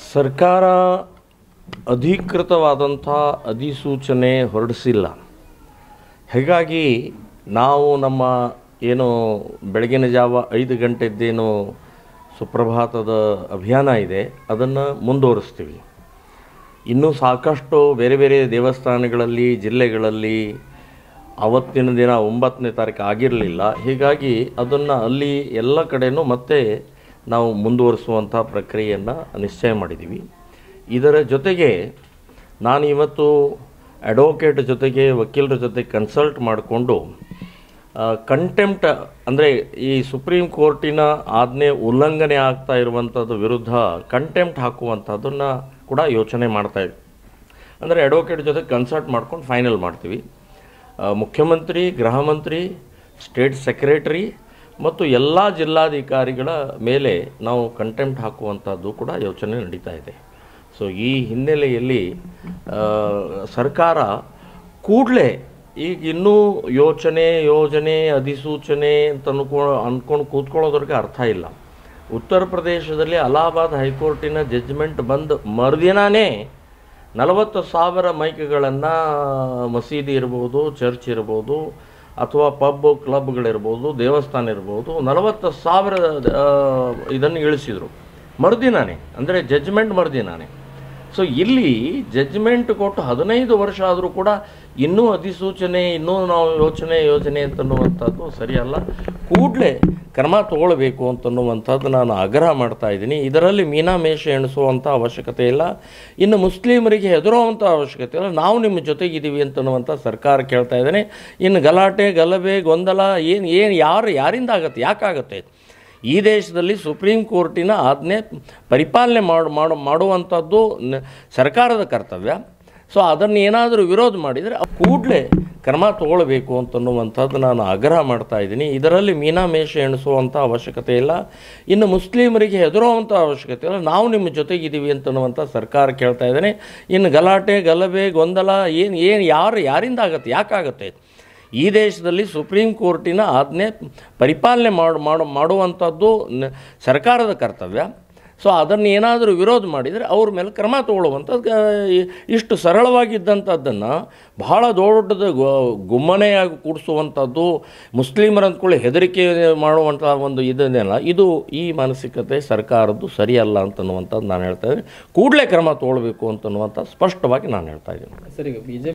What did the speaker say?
ಸರ್ಕಾರ ಅಧಿಕೃತವಾದಂಥ ಅಧಿಸೂಚನೆ ಹೊರಡಿಸಿಲ್ಲ ಹೀಗಾಗಿ ನಾವು ನಮ್ಮ ಏನು ಬೆಳಗಿನ ಜಾವ ಐದು ಗಂಟೆದ್ದೇನು ಸುಪ್ರಭಾತದ ಅಭಿಯಾನ ಇದೆ ಅದನ್ನು ಮುಂದುವರಿಸ್ತೀವಿ ಇನ್ನೂ ಸಾಕಷ್ಟು ಬೇರೆ ಬೇರೆ ದೇವಸ್ಥಾನಗಳಲ್ಲಿ ಜಿಲ್ಲೆಗಳಲ್ಲಿ ಅವತ್ತಿನ ದಿನ ಒಂಬತ್ತನೇ ತಾರೀಕು ಆಗಿರಲಿಲ್ಲ ಹೀಗಾಗಿ ಅದನ್ನು ಅಲ್ಲಿ ಎಲ್ಲ ಕಡೆನೂ ಮತ್ತೆ ನಾವು ಮುಂದುವರಿಸುವಂಥ ಪ್ರಕ್ರಿಯೆಯನ್ನು ನಿಶ್ಚಯ ಮಾಡಿದ್ದೀವಿ ಇದರ ಜೊತೆಗೆ ನಾನು ಇವತ್ತು ಅಡ್ವೊಕೇಟ್ ಜೊತೆಗೆ ವಕೀಲರ ಜೊತೆ ಕನ್ಸಲ್ಟ್ ಮಾಡಿಕೊಂಡು ಕಂಟೆಂಪ್ಟ್ ಅಂದರೆ ಈ ಸುಪ್ರೀಂ ಕೋರ್ಟಿನ ಆಜ್ಞೆ ಉಲ್ಲಂಘನೆ ಆಗ್ತಾ ಇರುವಂಥದ್ದು ವಿರುದ್ಧ ಕಂಟೆಂಪ್ಟ್ ಹಾಕುವಂಥದ್ದನ್ನು ಕೂಡ ಯೋಚನೆ ಮಾಡ್ತಾ ಇದ್ವಿ ಅಂದರೆ ಅಡ್ವೊಕೇಟ್ ಜೊತೆ ಕನ್ಸಲ್ಟ್ ಮಾಡ್ಕೊಂಡು ಫೈನಲ್ ಮಾಡ್ತೀವಿ ಆ, ಮುಖ್ಯಮಂತ್ರಿ ಗೃಹ ಮಂತ್ರಿ ಸ್ಟೇಟ್ ಸೆಕ್ರೆಟರಿ ಮತ್ತು ಎಲ್ಲ ಜಿಲ್ಲಾಧಿಕಾರಿಗಳ ಮೇಲೆ ನಾವು ಕಂಟೆಂಪ್ಟ್ ಹಾಕುವಂಥದ್ದು ಕೂಡ ಯೋಚನೆ ನಡೀತಾ ಇದೆ ಸೊ ಈ ಹಿನ್ನೆಲೆಯಲ್ಲಿ ಆ, ಸರ್ಕಾರ ಕೂಡಲೇ ಈಗ ಇನ್ನೂ ಯೋಚನೆ ಯೋಜನೆ ಅಧಿಸೂಚನೆ ಅಂತ ಅನ್ಕೊ ಅಂದ್ಕೊಂಡು ಕೂತ್ಕೊಳ್ಳೋದ್ರಿಗೆ ಅರ್ಥ ಇಲ್ಲ ಉತ್ತರ ಪ್ರದೇಶದಲ್ಲಿ ಅಲಹಾಬಾದ್ ಹೈಕೋರ್ಟಿನ ಜಡ್ಜ್ಮೆಂಟ್ ಬಂದ ಮರುದಿನಾನೇ ನಲವತ್ತು ಸಾವಿರ ಮೈಕ್ಗಳನ್ನು ಮಸೀದಿ ಇರ್ಬೋದು ಚರ್ಚ್ ಇರ್ಬೋದು ಅಥವಾ ಪಬ್ ಕ್ಲಬ್ಗಳಿರ್ಬೋದು ದೇವಸ್ಥಾನ ಇರ್ಬೋದು ನಲವತ್ತು ಸಾವಿರ ಇದನ್ನು ಇಳಿಸಿದರು ಮರುದಿನಾನೇ ಅಂದರೆ ಜಡ್ಜ್ಮೆಂಟ್ ಮರುದಿನಾನೇ ಸೊ ಇಲ್ಲಿ ಜಡ್ಜ್ಮೆಂಟ್ ಕೊಟ್ಟು ಹದಿನೈದು ವರ್ಷ ಆದರೂ ಕೂಡ ಇನ್ನೂ ಅಧಿಸೂಚನೆ ಇನ್ನೂ ನಾವು ಯೋಚನೆ ಯೋಜನೆ ಅಂತನ್ನುವಂಥದ್ದು ಸರಿಯಲ್ಲ ಕೂಡಲೇ ಕ್ರಮ ತಗೊಳ್ಬೇಕು ಅಂತನ್ನುವಂಥದ್ದು ನಾನು ಆಗ್ರಹ ಮಾಡ್ತಾ ಇದ್ದೀನಿ ಇದರಲ್ಲಿ ಮೀನಾಮೇಷ ಎಣಿಸುವಂಥ ಅವಶ್ಯಕತೆ ಇಲ್ಲ ಇನ್ನು ಮುಸ್ಲಿಮರಿಗೆ ಹೆದರುವಂಥ ಅವಶ್ಯಕತೆ ಇಲ್ಲ ನಾವು ನಿಮ್ಮ ಜೊತೆಗಿದ್ದೀವಿ ಅಂತನ್ನುವಂಥ ಸರ್ಕಾರ ಕೇಳ್ತಾ ಇದ್ದೇನೆ ಇನ್ನು ಗಲಾಟೆ ಗಲಭೆ ಗೊಂದಲ ಏನು ಏನು ಯಾರು ಯಾರಿಂದ ಆಗುತ್ತೆ ಯಾಕಾಗುತ್ತೆ ಈ ದೇಶದಲ್ಲಿ ಸುಪ್ರೀಂ ಕೋರ್ಟಿನ ಆಜ್ಞೆ ಪರಿಪಾಲನೆ ಮಾಡು ಮಾಡು ಮಾಡುವಂಥದ್ದು ನ- ಸರ್ಕಾರದ ಕರ್ತವ್ಯ ಸೊ ಅದನ್ನು ಏನಾದರೂ ವಿರೋಧ ಮಾಡಿದರೆ ಕೂಡಲೇ ಕ್ರಮ ತಗೊಳ್ಬೇಕು ಅಂತನ್ನುವಂಥದ್ದು ನಾನು ಆಗ್ರಹ ಮಾಡ್ತಾ ಇದ್ದೀನಿ ಇದರಲ್ಲಿ ಮೀನಾಮೇಷ ಎಣಿಸುವಂಥ ಅವಶ್ಯಕತೆ ಇಲ್ಲ ಇನ್ನು ಮುಸ್ಲಿಮರಿಗೆ ಹೆದರುವಂಥ ಅವಶ್ಯಕತೆ ಇಲ್ಲ ನಾವು ನಿಮ್ಮ ಜೊತೆಗಿದ್ದೀವಿ ಅಂತನ್ನುವಂಥ ಸರ್ಕಾರ ಕೇಳ್ತಾ ಇದ್ದೇನೆ ಇನ್ನು ಗಲಾಟೆ ಗಲಭೆ ಗೊಂದಲ ಏನು ಏನು ಯಾರು ಯಾರಿಂದ ಆಗುತ್ತೆ ಯಾಕಾಗುತ್ತೆ ಈ ದೇಶದಲ್ಲಿ ಸುಪ್ರೀಂ ಕೋರ್ಟಿನ ಆಜ್ಞೆ ಪರಿಪಾಲನೆ ಮಾಡು ಮಾಡು ಮಾಡುವಂಥದ್ದು ನ- ಸರ್ಕಾರದ ಕರ್ತವ್ಯ ಸೊ ಅದನ್ನು ಏನಾದರೂ ವಿರೋಧ ಮಾಡಿದರೆ ಅವ್ರ ಮೇಲೆ ಕ್ರಮ ತಗೊಳ್ಳುವಂಥದ್ದು ಆ, ಇಷ್ಟು ಸರಳವಾಗಿದ್ದಂಥದ್ದನ್ನು ಬಹಳ ದೊಡ್ಡದ ಗೊ- ಗುಮ್ಮನೆಯಾಗಿ ಕೂಡಿಸುವಂಥದ್ದು ಮುಸ್ಲಿಮರ ಅಂದ್ಕೊಳ್ಳಿ ಹೆದರಿಕೆ ಮಾಡುವಂಥ ಒಂದು ಇದನ್ನೆಲ್ಲ ಇದು ಈ ಮಾನಸಿಕತೆ ಸರ್ಕಾರದ್ದು ಸರಿಯಲ್ಲ ಅಂತನ್ನುವಂಥದ್ದು ನಾನು ಹೇಳ್ತಾ ಇದ್ದೀನಿ ಕೂಡಲೇ ಕ್ರಮ ತಗೊಳ್ಬೇಕು ಅಂತನ್ನುವಂಥ ಸ್ಪಷ್ಟವಾಗಿ ನಾನು ಹೇಳ್ತಾ ಇದ್ದೀನಿ ಸರ್ ಈಗ ಬಿಜೆಪಿ